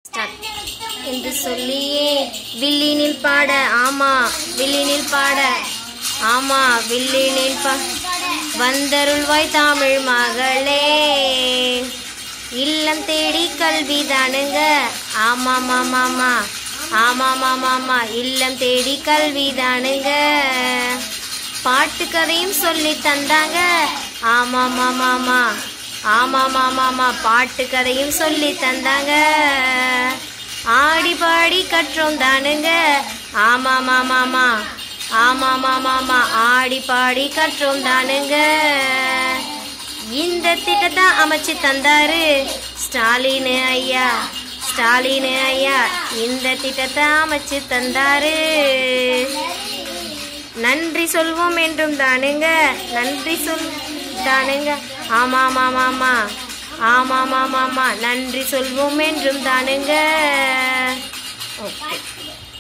start என்று சொல்லியே வில்லினில் பாட ஆமா வில்லினில் பாட ஆமா வில்லினில் பா வந்தருள்வாய் தமிழ் மகளே இல்லம் தேடி கல்வி தானுங்க ஆமாமாமாமா ஆமாமாமாமா இல்லம் தேடி கல்வி தானுங்க பாட்டு கதையும் சொல்லி தந்தாங்க ஆமாமாமாமா ஆமாமாமாமா பாட்டு கதையும் சொல்லி தந்தாங்க ஆடி பாடி கற்றோம் தானுங்க ஆமாமாமாமா ஆமாமாமாமா ஆடி பாடி கற்றோம் தானுங்க இந்த திட்டத்தை அமைச்சு தந்தாரு ஸ்டாலின் ஐயா ஸ்டாலின் ஐயா இந்த திட்டத்தை அமைச்சு தந்தாரு நன்றி சொல்வோம் என்றும் தானுங்க நன்றி சொல் தானுங்க ஆமாமாமாமா ஆமாமாமாமா நன்றி சொல்வோம் என்றும் தானுங்க ஓகே